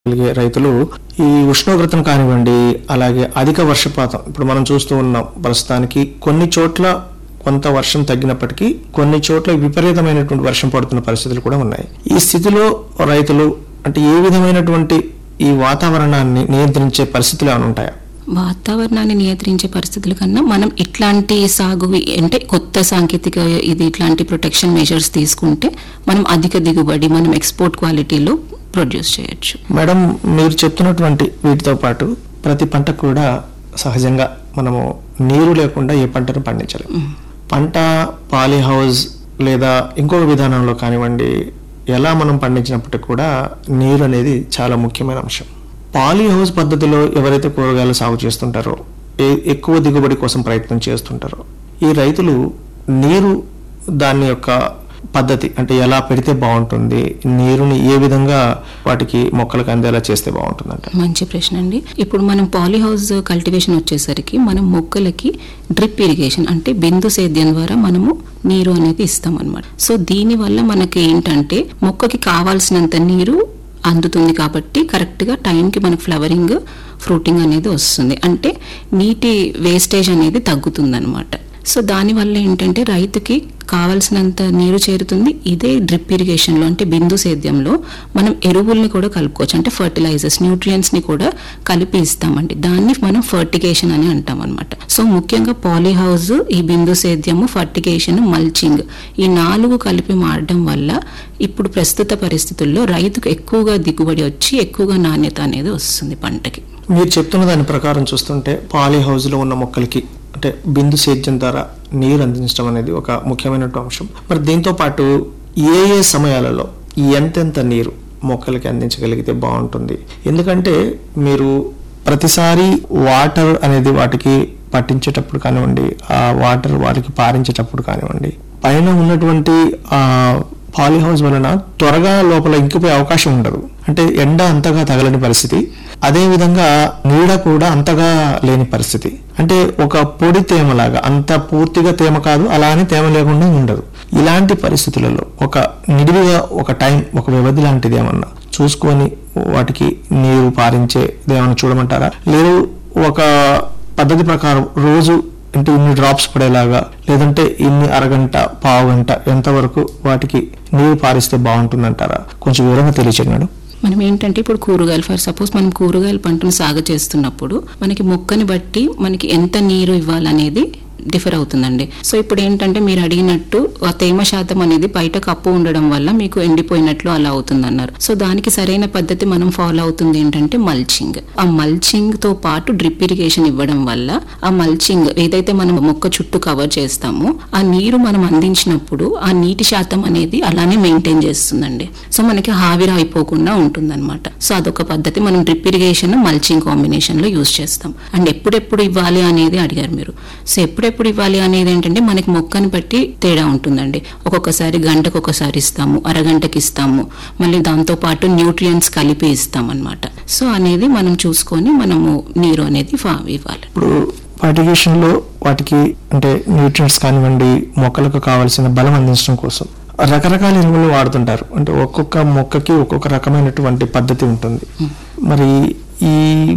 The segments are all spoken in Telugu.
కలిగే రైతులు ఈ ఉష్ణోగ్రతను కానివ్వండి అలాగే అధిక వర్షపాతం ఇప్పుడు మనం చూస్తూ ఉన్నాం ప్రస్తుతానికి కొన్ని చోట్ల కొంత వర్షం తగ్గినప్పటికీ కొన్ని చోట్ల విపరీతమైనటువంటి వర్షం పడుతున్న పరిస్థితులు కూడా ఉన్నాయి ఈ స్థితిలో రైతులు అంటే ఏ విధమైనటువంటి ఈ వాతావరణాన్ని నియంత్రించే పరిస్థితులు ఏమైనా ఉంటాయా వాతావరణాన్ని నియంత్రించే పరిస్థితుల కన్నా మనం ఇట్లాంటి సాగు అంటే కొత్త సాంకేతిక ఇది ఇట్లాంటి ప్రొటెక్షన్ మెజర్స్ తీసుకుంటే మనం అధిక దిగుబడి మనం ఎక్స్పోర్ట్ క్వాలిటీలో ప్రొడ్యూస్ చేయొచ్చు మేడం మీరు చెప్తున్నటువంటి వీటితో పాటు ప్రతి పంట కూడా సహజంగా మనము నీరు లేకుండా ఏ పంటను పండించలేము పంట పాలీ హౌస్ లేదా ఇంకొక విధానంలో కానివ్వండి ఎలా మనం పండించినప్పటికీ కూడా నీరు అనేది చాలా ముఖ్యమైన అంశం పాలీ హౌస్ పద్ధతిలో ఎవరైతే కూరగాయలు సాగు చేస్తుంటారో ఏ- ఎక్కువ దిగుబడి కోసం ప్రయత్నం చేస్తుంటారో ఈ రైతులు నీరు దాని యొక్క పద్ధతి అంటే ఎలా పెడితే బాగుంటుంది నీరుని ఏ విధంగా వాటికి మొక్కలకు అందేలా చేస్తే బాగుంటుందంట మంచి ప్రశ్న అండి ఇప్పుడు మనం పాలీ హౌస్ కల్టివేషన్ వచ్చేసరికి మనం మొక్కలకి డ్రిప్ ఇరిగేషన్ అంటే బిందు సేద్యం ద్వారా మనము నీరు అనేది ఇస్తాం అనమాట సో దీని వల్ల మనకి ఏంటంటే మొక్కకి కావాల్సినంత నీరు అందుతుంది కాబట్టి కరెక్ట్గా టైంకి మనకు ఫ్లవరింగ్ ఫ్రూటింగ్ అనేది వస్తుంది అంటే నీటి వేస్టేజ్ అనేది తగ్గుతుంది అనమాట సో దానివల్ల ఏంటంటే రైతుకి కావలసినంత నీరు చేరుతుంది ఇదే డ్రిప్ ఇరిగేషన్లో అంటే బిందు సేద్యంలో మనం ఎరువుల్ని కూడా కలుపుకోవచ్చు అంటే ఫర్టిలైజర్స్ న్యూట్రియంట్స్ని కూడా కలిపి ఇస్తామండి దాన్ని మనం ఫర్టిగేషన్ అని అంటాం అనమాట సో ముఖ్యంగా పాలీ హౌస్ ఈ బిందు సేద్యము ఫర్టిగేషన్ మల్చింగ్ ఈ నాలుగు కలిపి మారడం వల్ల ఇప్పుడు ప్రస్తుత పరిస్థితుల్లో రైతుకు ఎక్కువగా దిగుబడి వచ్చి ఎక్కువగా నాణ్యత అనేది వస్తుంది పంటకి మీరు చెప్తున్న దాని ప్రకారం చూస్తుంటే పాలీ హౌస్లో ఉన్న మొక్కలకి అంటే బిందు సేద్యం ద్వారా నీరు అందించడం అనేది ఒక ముఖ్యమైనటువంటి అంశం మరి దీంతో పాటు ఏ ఏ సమయాలలో ఎంతెంత నీరు మొక్కలకి అందించగలిగితే బాగుంటుంది ఎందుకంటే మీరు ప్రతిసారి వాటర్ అనేది వాటికి పట్టించేటప్పుడు కానివ్వండి ఆ వాటర్ వాటికి పారించేటప్పుడు కానివ్వండి పైన ఉన్నటువంటి ఆ పాలీ హౌస్ వలన త్వరగా లోపల ఇంకిపోయే అవకాశం ఉండదు అంటే ఎండ అంతగా తగలని పరిస్థితి అదే విధంగా నీడ కూడా అంతగా లేని పరిస్థితి అంటే ఒక పొడి తేమలాగా అంత పూర్తిగా తేమ కాదు అలా అని తేమ లేకుండా ఉండదు ఇలాంటి పరిస్థితులలో ఒక నిడివిగా ఒక టైం ఒక వ్యవధి లాంటిది ఏమన్నా చూసుకొని వాటికి నీరు పారించే ఏమన్నా చూడమంటారా లేదు ఒక పద్ధతి ప్రకారం రోజు అంటే ఇన్ని డ్రాప్స్ పడేలాగా లేదంటే ఇన్ని అరగంట పావు గంట ఎంతవరకు వాటికి నీరు పారిస్తే బాగుంటుందంటారా కొంచెం వివరంగా తెలియచేయండి మేడం మనం ఏంటంటే ఇప్పుడు కూరగాయలు ఫర్ సపోజ్ మనం కూరగాయల పంటను సాగు చేస్తున్నప్పుడు మనకి మొక్కని బట్టి మనకి ఎంత నీరు ఇవ్వాలనేది డిఫర్ అవుతుందండి సో ఇప్పుడు ఏంటంటే మీరు అడిగినట్టు ఆ తేమ శాతం అనేది బయట కప్పు ఉండడం వల్ల మీకు ఎండిపోయినట్లు అలా అవుతుంది అన్నారు సో దానికి సరైన పద్ధతి మనం ఫాలో అవుతుంది ఏంటంటే మల్చింగ్ ఆ మల్చింగ్ తో పాటు డ్రిప్ ఇరిగేషన్ ఇవ్వడం వల్ల ఆ మల్చింగ్ ఏదైతే మనం మొక్క చుట్టూ కవర్ చేస్తామో ఆ నీరు మనం అందించినప్పుడు ఆ నీటి శాతం అనేది అలానే మెయింటైన్ చేస్తుందండి సో మనకి హావిరా అయిపోకుండా ఉంటుందన్నమాట సో అదొక పద్ధతి మనం డ్రిప్ ఇరిగేషన్ మల్చింగ్ కాంబినేషన్ లో యూజ్ చేస్తాం అండ్ ఎప్పుడెప్పుడు ఇవ్వాలి అనేది అడిగారు మీరు సో ఎప్పుడెప్పుడు ఇవ్వాలి అనేది ఏంటంటే మనకి మొక్కని బట్టి తేడా ఉంటుందండి ఒక్కొక్కసారి గంటకు ఒకసారి ఇస్తాము అరగంటకి ఇస్తాము మళ్ళీ దాంతో పాటు న్యూట్రియంట్స్ కలిపి ఇస్తాం అనమాట సో అనేది మనం చూసుకొని మనము నీరు అనేది ఫా ఇవ్వాలి ఇప్పుడు ఫర్టిగేషన్ లో వాటికి అంటే న్యూట్రియంట్స్ కానివ్వండి మొక్కలకు కావాల్సిన బలం అందించడం కోసం రకరకాల ఎరువులు వాడుతుంటారు అంటే ఒక్కొక్క మొక్కకి ఒక్కొక్క రకమైనటువంటి పద్ధతి ఉంటుంది మరి ఈ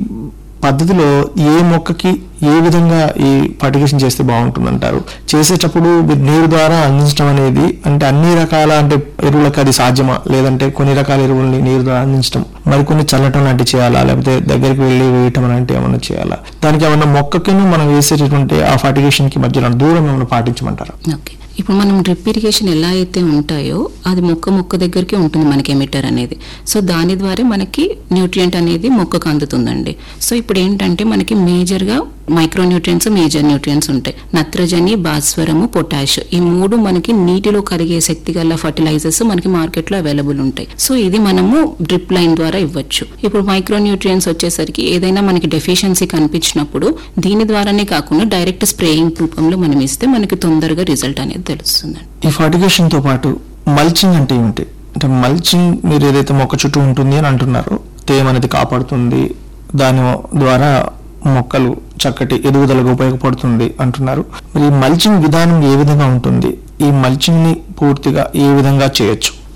పద్ధతిలో ఏ మొక్కకి ఏ విధంగా ఈ ఫర్టిగేషన్ చేస్తే బాగుంటుందంటారు చేసేటప్పుడు మీరు నీరు ద్వారా అందించడం అనేది అంటే అన్ని రకాల అంటే ఎరువులకు అది సాధ్యమా లేదంటే కొన్ని రకాల ఎరువుల్ని నీరు ద్వారా అందించడం మరికొన్ని చల్లటం లాంటివి చేయాలా లేకపోతే దగ్గరికి వెళ్ళి వేయటం లాంటివి ఏమన్నా చేయాలా దానికి ఏమన్నా మొక్కకిను మనం వేసేటటువంటి ఆ ఫర్టిగేషన్ కి మధ్యలో దూరం ఏమైనా పాటించమంటారా ఓకే ఇప్పుడు మనం డ్రిప్ ఇరిగేషన్ ఎలా అయితే ఉంటాయో అది మొక్క మొక్క దగ్గరికి ఉంటుంది మనకి ఎమిటర్ అనేది సో దాని ద్వారా మనకి న్యూట్రియంట్ అనేది మొక్కకు అందుతుందండి సో ఇప్పుడు ఏంటంటే మనకి మేజర్గా మైక్రో న్యూట్రియంట్స్ మేజర్ న్యూట్రియంట్స్ ఉంటాయి నత్రజని భాస్వరము పొటాష్ ఈ మూడు మనకి నీటిలో కరిగే శక్తి గల ఫర్టిలైజర్స్ మనకి మార్కెట్లో అవైలబుల్ ఉంటాయి సో ఇది మనము డ్రిప్ లైన్ ద్వారా ఇవ్వచ్చు ఇప్పుడు మైక్రో న్యూట్రియంట్స్ వచ్చేసరికి ఏదైనా మనకి డెఫిషియన్సీ కనిపించినప్పుడు దీని ద్వారానే కాకుండా డైరెక్ట్ స్ప్రేయింగ్ రూపంలో మనం ఇస్తే మనకి తొందరగా రిజల్ట్ అనేది తెలుస్తుందండి ఈ ఫర్టిగేషన్ తో పాటు మల్చింగ్ అంటే ఏమిటి అంటే మల్చింగ్ మీరు ఏదైతే మొక్క చుట్టూ ఉంటుంది అని అంటున్నారో తేమ అనేది కాపాడుతుంది దాని ద్వారా మొక్కలు చక్కటి ఎదుగుదలకు ఉపయోగపడుతుంది అంటున్నారు మరి ఈ మల్చింగ్ విధానం ఏ విధంగా ఉంటుంది ఈ మల్చింగ్ ని పూర్తిగా ఏ విధంగా చేయొచ్చు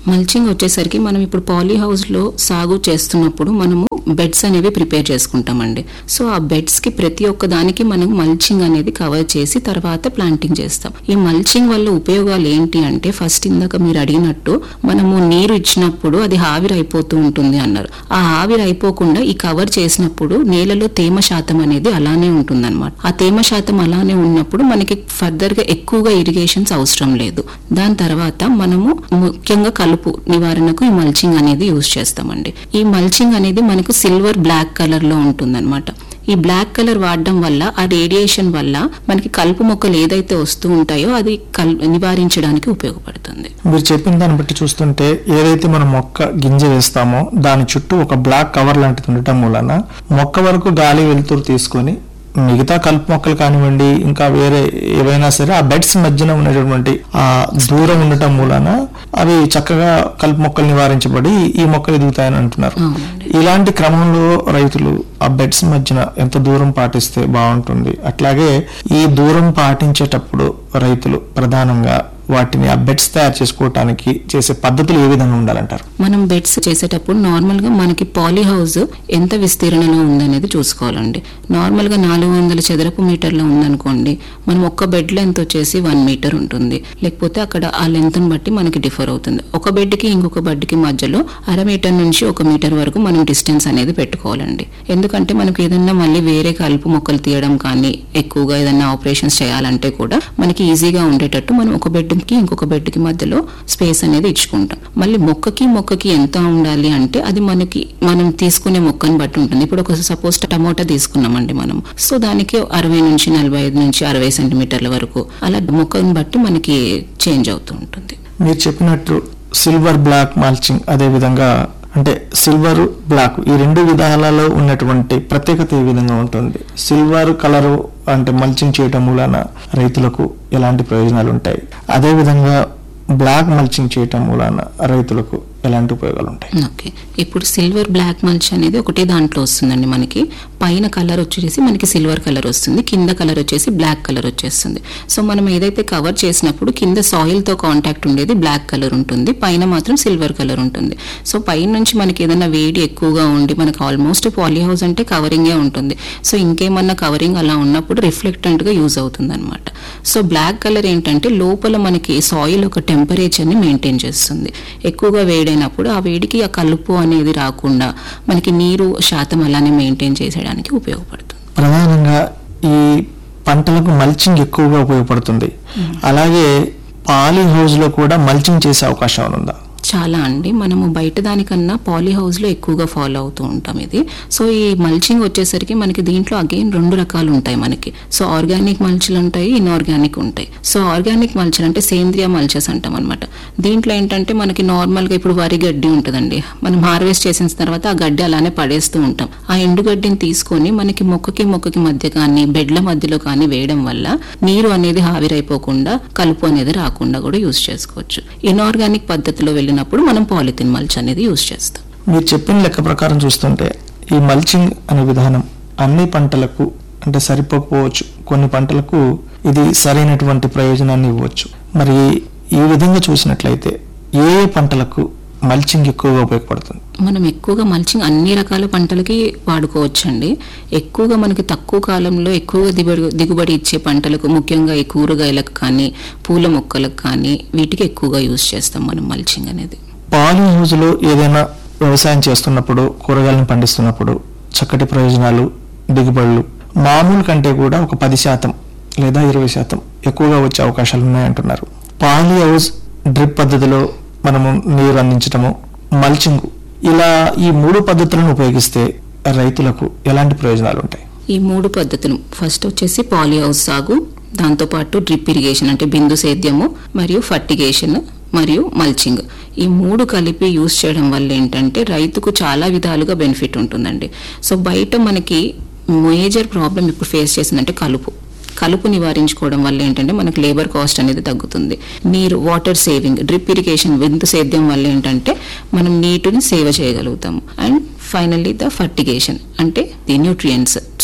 మల్చింగ్ వచ్చేసరికి మనం ఇప్పుడు పాలీ హౌస్ లో సాగు చేస్తున్నప్పుడు మనము బెడ్స్ అనేవి ప్రిపేర్ చేసుకుంటామండి సో ఆ బెడ్స్ కి ప్రతి ఒక్క దానికి మనం మల్చింగ్ అనేది కవర్ చేసి తర్వాత ప్లాంటింగ్ చేస్తాం ఈ మల్చింగ్ వల్ల ఉపయోగాలు ఏంటి అంటే ఫస్ట్ ఇందాక మీరు అడిగినట్టు మనము నీరు ఇచ్చినప్పుడు అది ఆవిరి అయిపోతూ ఉంటుంది అన్నారు ఆ ఆవిరి అయిపోకుండా ఈ కవర్ చేసినప్పుడు నేలలో తేమ శాతం అనేది అలానే ఉంటుందన్నమాట ఆ తేమ శాతం అలానే ఉన్నప్పుడు మనకి ఫర్దర్ గా ఎక్కువగా ఇరిగేషన్స్ అవసరం లేదు దాని తర్వాత మనము ముఖ్యంగా కలుపు నివారణకు ఈ మల్చింగ్ అనేది యూజ్ చేస్తామండి ఈ మల్చింగ్ అనేది మనకు సిల్వర్ బ్లాక్ కలర్ లో ఉంటుందన్నమాట ఈ బ్లాక్ కలర్ వాడడం వల్ల ఆ రేడియేషన్ వల్ల మనకి కలుపు మొక్కలు ఏదైతే వస్తూ ఉంటాయో అది కల్ నివారించడానికి ఉపయోగపడుతుంది మీరు చెప్పిన దాన్ని బట్టి చూస్తుంటే ఏదైతే మనం మొక్క గింజ వేస్తామో దాని చుట్టూ ఒక బ్లాక్ కవర్ లాంటిది ఉండటం మూలన మొక్క వరకు గాలి వెలుతురు తీసుకొని మిగతా కలుపు మొక్కలు కానివ్వండి ఇంకా వేరే ఏవైనా సరే ఆ బెడ్స్ మధ్యన ఉన్నటువంటి ఆ దూరం ఉండటం మూలన అవి చక్కగా కలుపు మొక్కలు నివారించబడి ఈ మొక్కలు ఎదుగుతాయని అంటున్నారు అవునండి. ఇలాంటి క్రమంలో రైతులు ఆ బెడ్స్ మధ్యన ఎంత దూరం పాటిస్తే బాగుంటుంది అట్లాగే ఈ దూరం పాటించేటప్పుడు రైతులు ప్రధానంగా వాటిని ఆ బెడ్స్ తయారు చేసుకోవటానికి చేసే పద్ధతులు ఏ విధంగా ఉండాలంటారు మనం బెడ్స్ చేసేటప్పుడు నార్మల్ గా మనకి పాలీ హౌస్ ఎంత విస్తీర్ణంలో ఉందనేది చూసుకోవాలండి నార్మల్ గా నాలుగు వందల చదరపు మీటర్లో ఉందనుకోండి మనం ఒక్క బెడ్ లెంత్ వచ్చేసి వన్ మీటర్ ఉంటుంది లేకపోతే అక్కడ ఆ లెంత్ బట్టి మనకి డిఫర్ అవుతుంది ఒక బెడ్ కి ఇంకొక బెడ్ కి మధ్యలో అర మీటర్ నుంచి ఒక మీటర్ వరకు మనం డిస్టెన్స్ అనేది పెట్టుకోవాలండి ఎందుకంటే మనకి ఏదైనా మళ్ళీ వేరే కలుపు మొక్కలు తీయడం కానీ ఎక్కువగా ఏదైనా ఆపరేషన్స్ చేయాలంటే కూడా మనకి ఈజీగా ఉండేటట్టు మనం ఒక బెడ్ కి ఇంకొక బెడ్ కి మధ్యలో స్పేస్ అనేది ఇచ్చుకుంటాం మళ్ళీ మొక్కకి మొక్కకి ఎంత ఉండాలి అంటే అది మనకి మనం తీసుకునే మొక్కని బట్టి ఉంటుంది ఇప్పుడు ఒక సపోజ్ టమోటా తీసుకున్నామండి మనం సో దానికి అరవై నుంచి నలభై ఐదు నుంచి అరవై సెంటీమీటర్ల వరకు అలా మొక్కని బట్టి మనకి చేంజ్ అవుతూ ఉంటుంది మీరు చెప్పినట్టు సిల్వర్ బ్లాక్ మాల్చింగ్ అదే విధంగా అంటే సిల్వర్ బ్లాక్ ఈ రెండు విధాలలో ఉన్నటువంటి ప్రత్యేకత ఏ విధంగా ఉంటుంది సిల్వర్ కలర్ అంటే మల్చింగ్ చేయటం మూలన రైతులకు ఎలాంటి ప్రయోజనాలు ఉంటాయి అదే విధంగా బ్లాక్ మల్చింగ్ చేయటం మూలన రైతులకు ఎలాంటి ఉపయోగాలు ఉంటాయి ఓకే ఇప్పుడు సిల్వర్ బ్లాక్ మల్చ్ అనేది ఒకటే దాంట్లో వస్తుందండి మనకి పైన కలర్ వచ్చేసి మనకి సిల్వర్ కలర్ వస్తుంది కింద కలర్ వచ్చేసి బ్లాక్ కలర్ వచ్చేస్తుంది సో మనం ఏదైతే కవర్ చేసినప్పుడు కింద సాయిల్ తో కాంటాక్ట్ ఉండేది బ్లాక్ కలర్ ఉంటుంది పైన మాత్రం సిల్వర్ కలర్ ఉంటుంది సో పైన నుంచి మనకి ఏదైనా వేడి ఎక్కువగా ఉండి మనకి ఆల్మోస్ట్ పాలీ హౌస్ అంటే కవరింగే ఉంటుంది సో ఇంకేమన్నా కవరింగ్ అలా ఉన్నప్పుడు రిఫ్లెక్టెంట్ గా యూజ్ అవుతుంది అనమాట సో బ్లాక్ కలర్ ఏంటంటే లోపల మనకి సాయిల్ ఒక టెంపరేచర్ ని మెయింటైన్ చేస్తుంది ఎక్కువగా వేడైనప్పుడు ఆ వేడికి ఆ కలుపు అనేది రాకుండా మనకి నీరు శాతం అలానే మెయింటైన్ చేసేయడానికి ఉపయోగపడుతుంది ప్రధానంగా ఈ పంటలకు మల్చింగ్ ఎక్కువగా ఉపయోగపడుతుంది అలాగే పాలీ హౌస్ లో కూడా మల్చింగ్ చేసే అవకాశం ఉందా చాలా అండి మనము బయట దానికన్నా పాలీ హౌస్ లో ఎక్కువగా ఫాలో అవుతూ ఉంటాం ఇది సో ఈ మల్చింగ్ వచ్చేసరికి మనకి దీంట్లో అగైన్ రెండు రకాలు ఉంటాయి మనకి సో ఆర్గానిక్ మల్చులు ఉంటాయి ఇన్ఆర్గానిక్ ఉంటాయి సో ఆర్గానిక్ మల్చర్ అంటే సేంద్రియ మల్చర్స్ అంటాం అనమాట దీంట్లో ఏంటంటే మనకి నార్మల్ గా ఇప్పుడు వరి గడ్డి ఉంటుందండి మనం హార్వెస్ట్ చేసిన తర్వాత ఆ గడ్డి అలానే పడేస్తూ ఉంటాం ఆ ఎండుగడ్డిని తీసుకొని మనకి మొక్కకి మొక్కకి మధ్య కానీ బెడ్ల మధ్యలో కానీ వేయడం వల్ల నీరు అనేది ఆవిరైపోకుండా కలుపు అనేది రాకుండా కూడా యూజ్ చేసుకోవచ్చు ఇన్ఆర్గానిక్ పద్ధతిలో వెళ్ళినప్పుడు మనం పాలిథిన్ మల్చ్ అనేది యూజ్ చేస్తాం మీరు చెప్పిన లెక్క ప్రకారం చూస్తుంటే ఈ మల్చింగ్ అనే విధానం అన్ని పంటలకు అంటే సరిపోకపోవచ్చు కొన్ని పంటలకు ఇది సరైనటువంటి ప్రయోజనాన్ని ఇవ్వచ్చు మరి ఈ విధంగా చూసినట్లయితే ఏ ఏ పంటలకు మల్చింగ్ ఎక్కువగా ఉపయోగపడుతుంది మనం ఎక్కువగా మల్చింగ్ అన్ని రకాల పంటలకి వాడుకోవచ్చండి ఎక్కువగా మనకి తక్కువ కాలంలో ఎక్కువగా దిగుబడి దిగుబడి ఇచ్చే పంటలకు ముఖ్యంగా ఈ కూరగాయలకు కానీ పూల మొక్కలకు కానీ వీటికి ఎక్కువగా యూజ్ చేస్తాం మనం మల్చింగ్ అనేది పాలీ హౌస్లో ఏదైనా వ్యవసాయం చేస్తున్నప్పుడు కూరగాయలను పండిస్తున్నప్పుడు చక్కటి ప్రయోజనాలు దిగుబడులు మామూలు కంటే కూడా ఒక పది శాతం లేదా ఇరవై శాతం ఎక్కువగా వచ్చే అవకాశాలు ఉన్నాయంటున్నారు పాలీ హౌస్ డ్రిప్ పద్ధతిలో మనము నీరు అందించటము మల్చింగ్ ఇలా ఈ మూడు పద్ధతులను ఉపయోగిస్తే రైతులకు ఎలాంటి ప్రయోజనాలు ఉంటాయి ఈ మూడు పద్ధతులు ఫస్ట్ వచ్చేసి పాలీ హౌస్ సాగు దాంతోపాటు డ్రిప్ ఇరిగేషన్ అంటే బిందు సేద్యము మరియు ఫర్టిగేషన్ మరియు మల్చింగ్ ఈ మూడు కలిపి యూస్ చేయడం వల్ల ఏంటంటే రైతుకు చాలా విధాలుగా బెనిఫిట్ ఉంటుందండి సో బయట మనకి మేజర్ ప్రాబ్లం ఇప్పుడు ఫేస్ చేసిందంటే కలుపు కలుపు నివారించుకోవడం వల్ల ఏంటంటే మనకి లేబర్ కాస్ట్ అనేది తగ్గుతుంది నీరు వాటర్ సేవింగ్ డ్రిప్ ఇరిగేషన్ విందు సేద్యం వల్ల ఏంటంటే మనం నీటిని సేవ చేయగలుగుతాం అండ్ ఫైనల్లీ ద ఫర్టిగేషన్ అంటే ది న్యూట్రియంట్స్ సో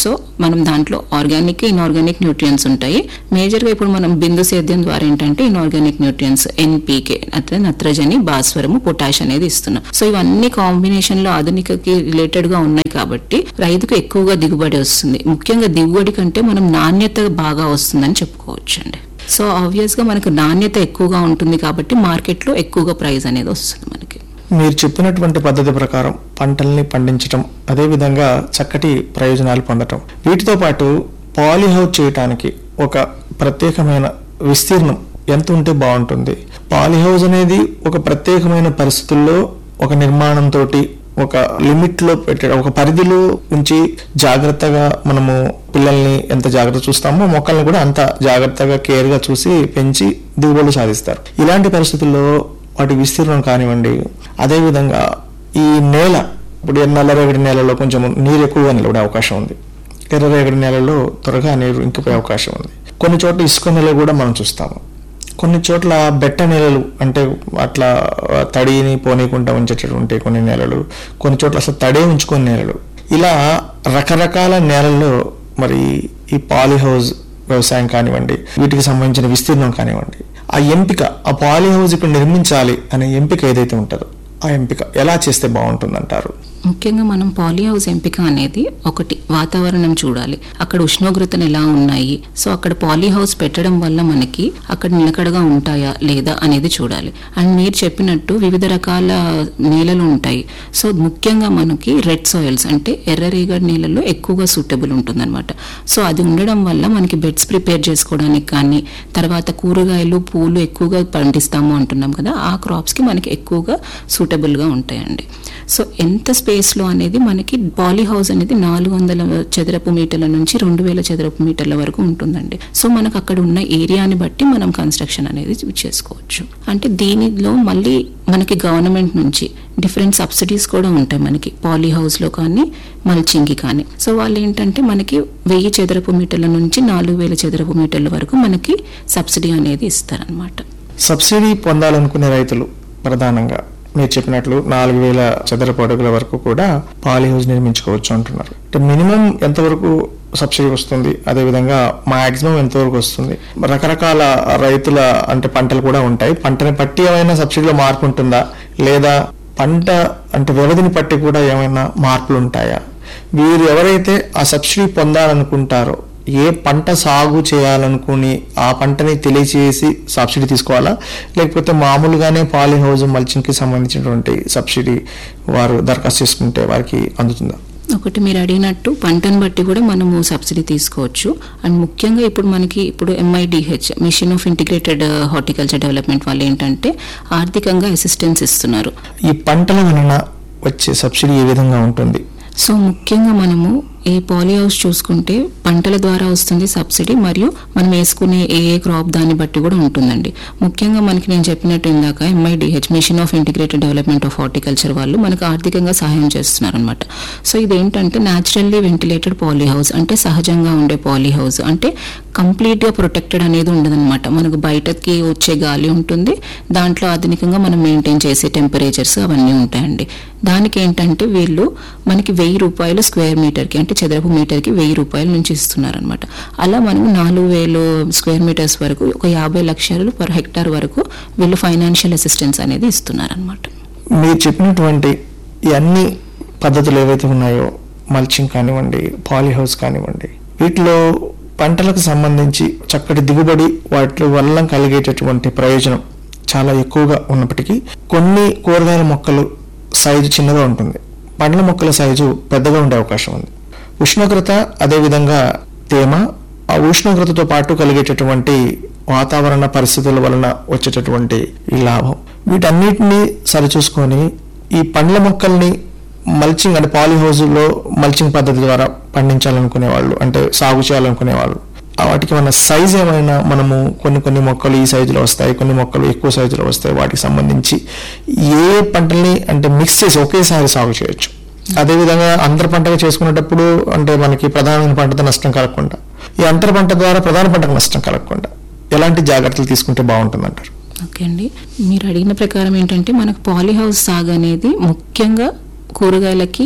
సో మనం దాంట్లో ఆర్గానిక్ ఇన్ఆర్గానిక్ న్యూట్రియన్స్ ఉంటాయి మేజర్గా ఇప్పుడు మనం బిందు సేద్యం ద్వారా ఏంటంటే ఇన్ఆర్గానిక్ న్యూట్రియన్స్ ఎన్పీకే అంటే నత్రజని భాస్వరము పొటాష్ అనేది ఇస్తున్నాం సో ఇవన్నీ కాంబినేషన్ లో ఆధునికకి రిలేటెడ్ గా ఉన్నాయి కాబట్టి రైతుకు ఎక్కువగా దిగుబడి వస్తుంది ముఖ్యంగా దిగుబడి కంటే మనం నాణ్యత బాగా వస్తుందని చెప్పుకోవచ్చు అండి సో ఆబ్వియస్ గా మనకు నాణ్యత ఎక్కువగా ఉంటుంది కాబట్టి మార్కెట్ లో ఎక్కువగా ప్రైస్ అనేది వస్తుంది మనకి మీరు చెప్పినటువంటి పద్ధతి ప్రకారం పంటల్ని పండించటం అదేవిధంగా చక్కటి ప్రయోజనాలు పొందటం వీటితో పాటు పాలీహౌస్ చేయటానికి ఒక ప్రత్యేకమైన విస్తీర్ణం ఎంత ఉంటే బాగుంటుంది పాలీహౌస్ అనేది ఒక ప్రత్యేకమైన పరిస్థితుల్లో ఒక నిర్మాణంతో ఒక లిమిట్ లో పెట్టడం ఒక పరిధిలో ఉంచి జాగ్రత్తగా మనము పిల్లల్ని ఎంత జాగ్రత్త చూస్తామో మొక్కల్ని కూడా అంత జాగ్రత్తగా కేర్ గా చూసి పెంచి దిగుబడులు సాధిస్తారు ఇలాంటి పరిస్థితుల్లో వాటి విస్తీర్ణం కానివ్వండి అదేవిధంగా ఈ నేల ఇప్పుడు నల్లరేగడి నేలలో కొంచెం నీరు ఎక్కువగా నిలబడే అవకాశం ఉంది ఎర్రరేగడి నేలలో త్వరగా నీరు ఇంకిపోయే అవకాశం ఉంది కొన్ని చోట్ల ఇసుక నేల కూడా మనం చూస్తాము కొన్ని చోట్ల బెట్ట నేలలు అంటే అట్లా తడిని పోనీకుండా ఉంచేటటువంటి కొన్ని నేలలు కొన్ని చోట్ల అసలు తడే ఉంచుకునే నేలలు ఇలా రకరకాల నేలల్లో మరి ఈ పాలీహౌస్ వ్యవసాయం కానివ్వండి వీటికి సంబంధించిన విస్తీర్ణం కానివ్వండి ఆ ఎంపిక ఆ పాలీ హౌస్ ఇక్కడ నిర్మించాలి అనే ఎంపిక ఏదైతే ఉంటుందో ఆ ఎంపిక ఎలా చేస్తే బాగుంటుందంటారు ముఖ్యంగా మనం పాలీ హౌస్ ఎంపిక అనేది ఒకటి వాతావరణం చూడాలి అక్కడ ఉష్ణోగ్రతలు ఎలా ఉన్నాయి సో అక్కడ పాలీ హౌస్ పెట్టడం వల్ల మనకి అక్కడ నిలకడగా ఉంటాయా లేదా అనేది చూడాలి అండ్ మీరు చెప్పినట్టు వివిధ రకాల నేలలు ఉంటాయి సో ముఖ్యంగా మనకి రెడ్ సాయిల్స్ అంటే ఎర్రరేగడి నేలల్లో ఎక్కువగా సూటబుల్ ఉంటుందన్నమాట సో అది ఉండడం వల్ల మనకి బెడ్స్ ప్రిపేర్ చేసుకోవడానికి కానీ తర్వాత కూరగాయలు పూలు ఎక్కువగా పండిస్తాము అంటున్నాం కదా ఆ క్రాప్స్కి మనకి ఎక్కువగా సూటబుల్గా ఉంటాయండి సో ఎంత స్పేస్లో అనేది మనకి పాలీ హౌస్ అనేది నాలుగు వందల చదరపు మీటర్ల నుంచి రెండు వేల చదరపు మీటర్ల వరకు ఉంటుందండి సో మనకు అక్కడ ఉన్న ఏరియాని బట్టి మనం కన్స్ట్రక్షన్ అనేది చేసుకోవచ్చు అంటే దీనిలో మళ్ళీ మనకి గవర్నమెంట్ నుంచి డిఫరెంట్ సబ్సిడీస్ కూడా ఉంటాయి మనకి పాలీ హౌస్లో కానీ మల్చింగ్కి కానీ సో వాళ్ళు ఏంటంటే మనకి వెయ్యి చదరపు మీటర్ల నుంచి నాలుగు వేల చదరపు మీటర్ల వరకు మనకి సబ్సిడీ అనేది ఇస్తారనమాట సబ్సిడీ పొందాలనుకునే రైతులు ప్రధానంగా మీరు చెప్పినట్లు నాలుగు వేల చదరపు అడుగుల వరకు కూడా పాలీ హౌస్ నిర్మించుకోవచ్చు అంటున్నారు అంటే మినిమం ఎంతవరకు సబ్సిడీ వస్తుంది అదేవిధంగా మాక్సిమం ఎంతవరకు వస్తుంది రకరకాల రైతుల అంటే పంటలు కూడా ఉంటాయి పంటని బట్టి ఏమైనా సబ్సిడీలో మార్పు ఉంటుందా లేదా పంట అంటే వ్యవధిని బట్టి కూడా ఏమైనా మార్పులు ఉంటాయా వీరు ఎవరైతే ఆ సబ్సిడీ పొందాలనుకుంటారో ఏ పంట సాగు చేయాలనుకుని ఆ పంటని తెలియచేసి సబ్సిడీ తీసుకోవాలా లేకపోతే మామూలుగానే పాలీ హౌస్ మల్చింగ్కి సంబంధించినటువంటి సబ్సిడీ వారు దరఖాస్తు చేసుకుంటే వారికి అందుతుందా ఒకటి మీరు అడిగినట్టు పంటను బట్టి కూడా మనము సబ్సిడీ తీసుకోవచ్చు అండ్ ముఖ్యంగా ఇప్పుడు మనకి ఇప్పుడు MIDH mission of integrated horticulture development వాళ్ళు ఏంటంటే ఆర్థికంగా అసిస్టెన్స్ ఇస్తున్నారు ఈ పంటల వలన వచ్చే సబ్సిడీ ఏ విధంగా ఉంటుంది సో ముఖ్యంగా మనము ఈ పాలీ హౌస్ చూసుకుంటే పంటల ద్వారా వస్తుంది సబ్సిడీ మరియు మనం వేసుకునే ఏ ఏ క్రాప్ దాన్ని బట్టి కూడా ఉంటుందండి ముఖ్యంగా మనకి నేను చెప్పినట్టు ఇందాక MIDH mission of integrated development of horticulture వాళ్ళు మనకు ఆర్థికంగా సహాయం చేస్తున్నారు అనమాట సో ఇదేంటంటే న్యాచురల్లీ వెంటిలేటెడ్ పాలీ హౌస్ అంటే సహజంగా ఉండే పాలీ హౌస్ అంటే కంప్లీట్గా ప్రొటెక్టెడ్ అనేది ఉండదన్నమాట మనకు బయటకి వచ్చే గాలి ఉంటుంది దాంట్లో ఆధునికంగా మనం మెయింటైన్ చేసే టెంపరేచర్స్ అవన్నీ ఉంటాయండి దానికి ఏంటంటే వీళ్ళు మనకి వెయ్యి రూపాయలు స్క్వేర్ మీటర్కి అంటే చదరపు మీటర్కి వెయ్యి రూపాయల నుంచి ఇస్తున్నారనమాట అలా మనము నాలుగు వేలు స్క్వేర్ మీటర్స్ వరకు ఒక యాభై లక్షలు పర్ హెక్టార్ వరకు వీళ్ళు ఫైనాన్షియల్ అసిస్టెన్స్ అనేది ఇస్తున్నారనమాట మీరు చెప్పినటువంటి ఈ అన్ని పద్ధతులు ఏవైతే ఉన్నాయో మల్చింగ్ కానివ్వండి పాలీ హౌస్ కానివ్వండి వీటిలో పంటలకు సంబంధించి చక్కటి దిగుబడి వాటి వల్ల కలిగేటటువంటి ప్రయోజనం చాలా ఎక్కువగా ఉన్నప్పటికీ కొన్ని కూరగాయల మొక్కలు సైజు చిన్నగా ఉంటుంది పండ్ల మొక్కల సైజు పెద్దగా ఉండే అవకాశం ఉంది ఉష్ణోగ్రత అదేవిధంగా తేమ ఆ ఉష్ణోగ్రతతో పాటు కలిగేటటువంటి వాతావరణ పరిస్థితుల వలన వచ్చేటటువంటి ఈ లాభం వీటన్నిటిని సరిచూసుకొని ఈ పండ్ల మొక్కల్ని మల్చింగ్ అంటే పాలీ హౌజుల్లో మల్చింగ్ పద్ధతి ద్వారా పండించాలనుకునే వాళ్ళు అంటే సాగు చేయాలనుకునే వాళ్ళు ఆ వాటికి మన సైజ్ ఏమైనా మనము కొన్ని కొన్ని మొక్కలు ఈ సైజులో వస్తాయి కొన్ని మొక్కలు ఎక్కువ సైజులో వస్తాయి వాటికి సంబంధించి ఏ పంటల్ని అంటే మిక్స్ చేసి ఒకేసారి సాగు చేయొచ్చు అదేవిధంగా అంతర పంటగా చేసుకునేటప్పుడు అంటే మనకి ప్రధానమైన పంటతో నష్టం కలగకుండా ఈ అంతర పంట ద్వారా ప్రధాన పంటకు నష్టం కలగకుండా ఎలాంటి జాగ్రత్తలు తీసుకుంటే బాగుంటుందంటారు ఓకే అండి మీరు అడిగిన ప్రకారం ఏంటంటే మనకు పాలీ హౌస్ సాగు అనేది ముఖ్యంగా కూరగాయలకి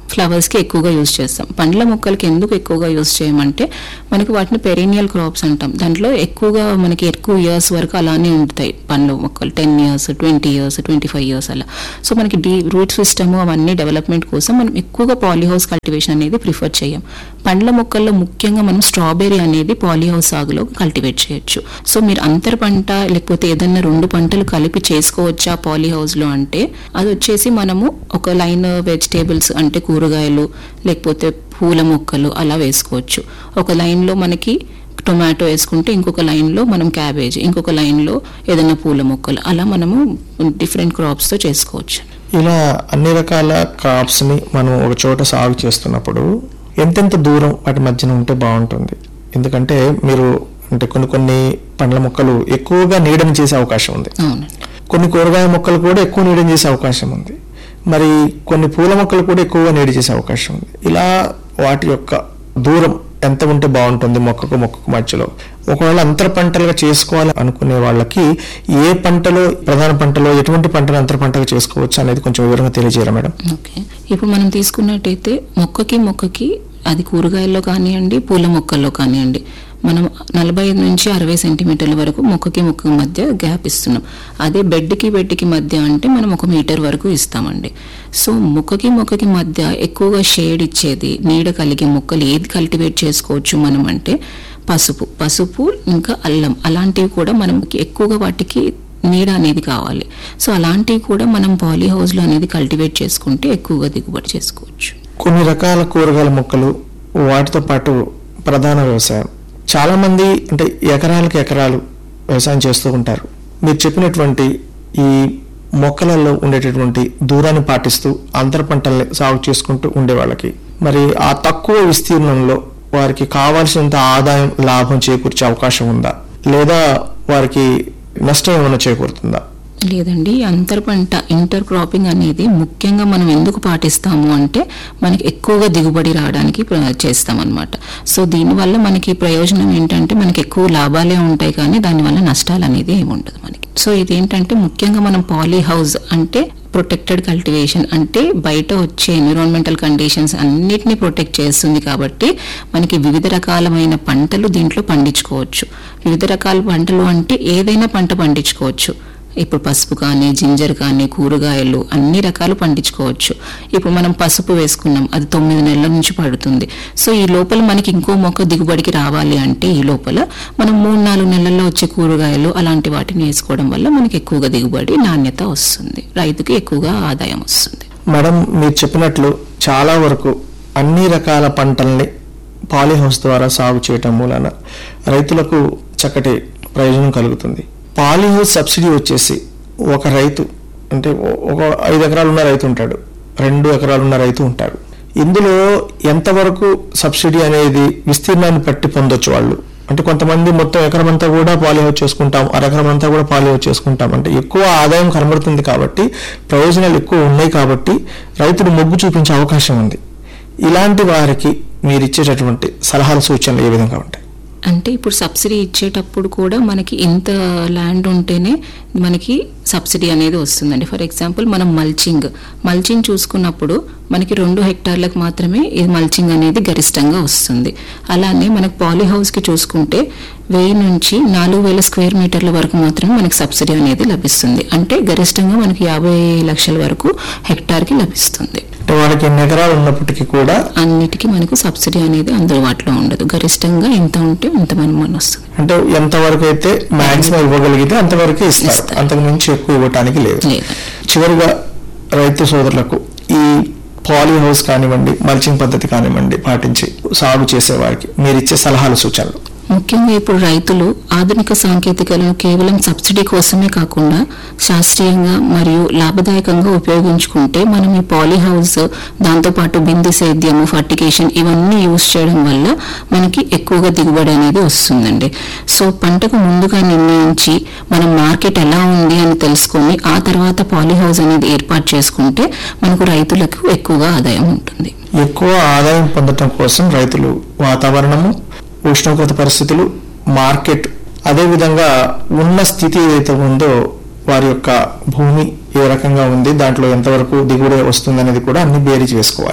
ఫ్లవర్స్ కి ఎక్కువగా యూజ్ చేస్తాం పండ్ల మొక్కలకి ఎందుకు ఎక్కువగా యూజ్ చేయమంటే మనకి వాటిని పెరీనియల్ క్రాప్స్ అంటాం దాంట్లో ఎక్కువగా మనకి ఎక్కువ ఇయర్స్ వరకు అలానే ఉంటాయి పండ్ల మొక్కలు ten years twenty years twenty five years అలా సో మనకి డీ రూట్ సిస్టమ్ అవన్నీ డెవలప్మెంట్ కోసం మనం ఎక్కువగా పాలీహౌస్ కల్టివేషన్ అనేది ప్రిఫర్ చేయం పండ్ల మొక్కల్లో ముఖ్యంగా మనం స్ట్రాబెర్రీ అనేది పాలీహౌస్ సాగులో కల్టివేట్ చేయొచ్చు సో మీరు అంతర పంట లేకపోతే ఏదైనా రెండు పంటలు కలిపి చేసుకోవచ్చా పాలీహౌస్ లో అంటే అది వచ్చేసి మనము ఒక లైన్ వెజిటేబుల్స్ అంటే కూరగాయలు లేకపోతే పూల మొక్కలు అలా వేసుకోవచ్చు ఒక లైన్ లో మనకి టొమాటో వేసుకుంటే ఇంకొక లైన్లో మనం క్యాబేజ్ ఇంకొక లైన్లో ఏదైనా పూల మొక్కలు అలా మనము డిఫరెంట్ క్రాప్స్తో చేసుకోవచ్చు ఇలా అన్ని రకాల క్రాప్స్ ని మనం ఒక చోట సాగు చేస్తున్నప్పుడు ఎంతెంత దూరం వాటి మధ్యన ఉంటే బాగుంటుంది ఎందుకంటే మీరు అంటే కొన్ని కొన్ని పండ్ల మొక్కలు ఎక్కువగా నీడని చేసే అవకాశం ఉంది అవునండి కొన్ని కూరగాయ మొక్కలు కూడా ఎక్కువ నీడని చేసే అవకాశం ఉంది మరి కొన్ని పూల మొక్కలు కూడా ఎక్కువగా నీడ చేసే అవకాశం ఉంది ఇలా వాటి యొక్క దూరం ఎంత ఉంటే బాగుంటుంది మొక్కకు మొక్కకు మధ్యలో ఒకవేళ అంతర పంటలుగా చేసుకోవాలి అనుకునే వాళ్ళకి ఏ పంటలో ప్రధాన పంటలో ఎటువంటి పంటను అంతర పంటగా చేసుకోవచ్చు అనేది కొంచెం వివరంగా తెలియజేయరా మేడం ఓకే ఇప్పుడు మనం తీసుకున్నట్టయితే మొక్కకి మొక్కకి అది కూరగాయల్లో కానివ్వండి పూల మొక్కల్లో కానివ్వండి మనం నలభై ఐదు నుంచి అరవై సెంటీమీటర్ల వరకు మొక్కకి మొక్క మధ్య గ్యాప్ ఇస్తున్నాం అదే బెడ్కి బెడ్కి మధ్య అంటే మనం ఒక మీటర్ వరకు ఇస్తామండి సో మొక్కకి మొక్కకి మధ్య ఎక్కువగా షేడ్ ఇచ్చేది నీడ కలిగే మొక్కలు ఏది కల్టివేట్ చేసుకోవచ్చు మనం అంటే పసుపు పసుపు ఇంకా అల్లం అలాంటివి కూడా మనకి ఎక్కువగా వాటికి నీడ అనేది కావాలి సో అలాంటివి కూడా మనం పాలీ హౌస్లో అనేది కల్టివేట్ చేసుకుంటే ఎక్కువగా దిగుబడి చేసుకోవచ్చు కొన్ని రకాల కూరగాయల మొక్కలు వాటితో పాటు ప్రధాన వ్యవసాయం చాలా మంది అంటే ఎకరాలకు ఎకరాలు వ్యవసాయం చేస్తూ ఉంటారు మీరు చెప్పినటువంటి ఈ మొక్కలలో ఉండేటటువంటి దూరాన్ని పాటిస్తూ అంతర పంటల్ని సాగు చేసుకుంటూ ఉండే వాళ్ళకి మరి ఆ తక్కువ విస్తీర్ణంలో వారికి కావాల్సినంత ఆదాయం లాభం చేకూర్చే అవకాశం ఉందా లేదా వారికి నష్టం ఏమైనా చేకూరుతుందా లేదండి అంతర్ పంట ఇంటర్ క్రాపింగ్ అనేది ముఖ్యంగా మనం ఎందుకు పాటిస్తాము అంటే మనకి ఎక్కువగా దిగుబడి రావడానికి ప్ర- చేస్తాం అనమాట సో దీనివల్ల మనకి ప్రయోజనం ఏంటంటే మనకి ఎక్కువ లాభాలే ఉంటాయి కానీ దానివల్ల నష్టాలు అనేది ఏమి ఉండదు మనకి సో ఇదేంటంటే ముఖ్యంగా మనం పాలీ హౌస్ అంటే ప్రొటెక్టెడ్ కల్టివేషన్ అంటే బయట వచ్చే ఎన్విరాన్మెంటల్ కండిషన్స్ అన్నిటిని ప్రొటెక్ట్ చేస్తుంది కాబట్టి మనకి వివిధ రకాలమైన పంటలు దీంట్లో పండించుకోవచ్చు వివిధ రకాల పంటలు అంటే ఏదైనా పంట పండించుకోవచ్చు ఇప్పుడు పసుపు కానీ జింజర్ కానీ కూరగాయలు అన్ని రకాలు పండించుకోవచ్చు ఇప్పుడు మనం పసుపు వేసుకున్నాం అది తొమ్మిది నెలల నుంచి పడుతుంది సో ఈ లోపల మనకి ఇంకో మొక్క దిగుబడికి రావాలి అంటే ఈ లోపల మనం మూడు నాలుగు నెలల్లో వచ్చే కూరగాయలు అలాంటి వాటిని వేసుకోవడం వల్ల మనకి ఎక్కువగా దిగుబడి నాణ్యత వస్తుంది రైతుకి ఎక్కువగా ఆదాయం వస్తుంది మేడం మీరు చెప్పినట్లు చాలా వరకు అన్ని రకాల పంటల్ని పాలీహౌస్ ద్వారా సాగు చేయటం మూలన రైతులకు చక్కటి ప్రయోజనం కలుగుతుంది పాలీహౌస్ సబ్సిడీ వచ్చేసి ఒక రైతు అంటే ఓ- ఒక ఐదు ఎకరాలు ఉన్న రైతు ఉంటాడు రెండు ఎకరాలు ఉన్న రైతు ఉంటాడు ఇందులో ఎంతవరకు సబ్సిడీ అనేది విస్తీర్ణాన్ని బట్టి పొందొచ్చు వాళ్ళు అంటే కొంతమంది మొత్తం ఎకరం అంతా కూడా పాలిహౌస్ చేసుకుంటాం అరెకరం అంతా కూడా పాలిహౌస్ చేసుకుంటాం అంటే ఎక్కువ ఆదాయం కనబడుతుంది కాబట్టి ప్రయోజనాలు ఎక్కువ ఉన్నాయి కాబట్టి రైతుడు మొగ్గు చూపించే అవకాశం ఉంది ఇలాంటి వారికి మీరు ఇచ్చేటటువంటి సలహాలు సూచనలు ఏ విధంగా ఉంటాయి అంటే ఇప్పుడు సబ్సిడీ ఇచ్చేటప్పుడు కూడా మనకి ఇంత ల్యాండ్ ఉంటేనే మనకి సబ్సిడీ అనేది వస్తుందండి ఫర్ ఎగ్జాంపుల్ మనం మల్చింగ్ మల్చింగ్ చూసుకున్నప్పుడు మనకి రెండు హెక్టార్లకు మాత్రమే ఈ మల్చింగ్ అనేది గరిష్టంగా వస్తుంది అలానే మనకి పాలీ హౌస్కి చూసుకుంటే వెయ్యి నుంచి నాలుగు వేల స్క్వేర్ మీటర్ల వరకు మాత్రమే మనకి సబ్సిడీ అనేది లభిస్తుంది అంటే గరిష్టంగా మనకి యాభై లక్షల వరకు హెక్టార్కి లభిస్తుంది అంటే వాళ్ళకి ఎన్ని ఎకరాలు ఉన్నప్పటికీ కూడా అన్నిటికీ మనకు సబ్సిడీ అనేది అందుబాటులో ఉండదు గరిష్టంగా ఎంత ఉంటే అంత మనం మన వస్తుంది అంటే ఎంతవరకు అయితే మాక్సిమం ఇవ్వగలిగితే అంతవరకే ఇస్తారు ఇస్తారు. అంతకు మించి ఎక్కువ ఇవ్వటానికి లేదు లేదు చివరిగా రైతు సోదరులకు ఈ పాలీ హౌస్ కానివ్వండి మల్చింగ్ పద్ధతి కానివ్వండి పాటించి సాగు చేసే వారికి మీరు ఇచ్చే సలహాలు సూచనలు ముఖ్యంగా ఇప్పుడు రైతులు ఆధునిక సాంకేతికలను కేవలం సబ్సిడీ కోసమే కాకుండా శాస్త్రీయంగా మరియు లాభదాయకంగా ఉపయోగించుకుంటే మనం ఈ పాలీ హౌస్ దాంతోపాటు బిందు సేద్యము ఫర్టికేషన్ ఇవన్నీ యూజ్ చేయడం వల్ల మనకి ఎక్కువగా దిగుబడి అనేది వస్తుందండి సో పంటకు ముందుగా నిర్ణయించి మనం మార్కెట్ ఎలా ఉంది అని తెలుసుకొని ఆ తర్వాత పాలీ హౌస్ అనేది ఏర్పాటు చేసుకుంటే మనకు రైతులకు ఎక్కువగా ఆదాయం ఉంటుంది ఎక్కువ ఆదాయం పొందటం కోసం రైతులు వాతావరణము ఉష్ణోగ్రత పరిస్థితులు మార్కెట్ అదేవిధంగా ఉన్న స్థితి ఏదైతే ఉందో వారి యొక్క భూమి ఏ రకంగా ఉంది దాంట్లో ఎంతవరకు దిగుబడి వస్తుంది అనేది కూడా అన్ని బేరీజ్ వేసుకోవాలి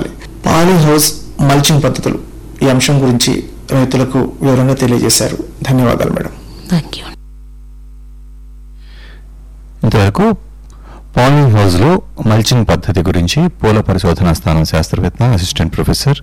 పాలీ హౌస్ మల్చింగ్ పద్ధతులు ఈ అంశం గురించి రైతులకు వివరంగా తెలియజేశారు ధన్యవాదాలు మేడం థ్యాంక్ యూ ఇంతవరకు పాలీ హౌస్ లో మల్చింగ్ పద్ధతి గురించి పూల పరిశోధనా స్థానం శాస్త్రవేత్త అసిస్టెంట్ ప్రొఫెసర్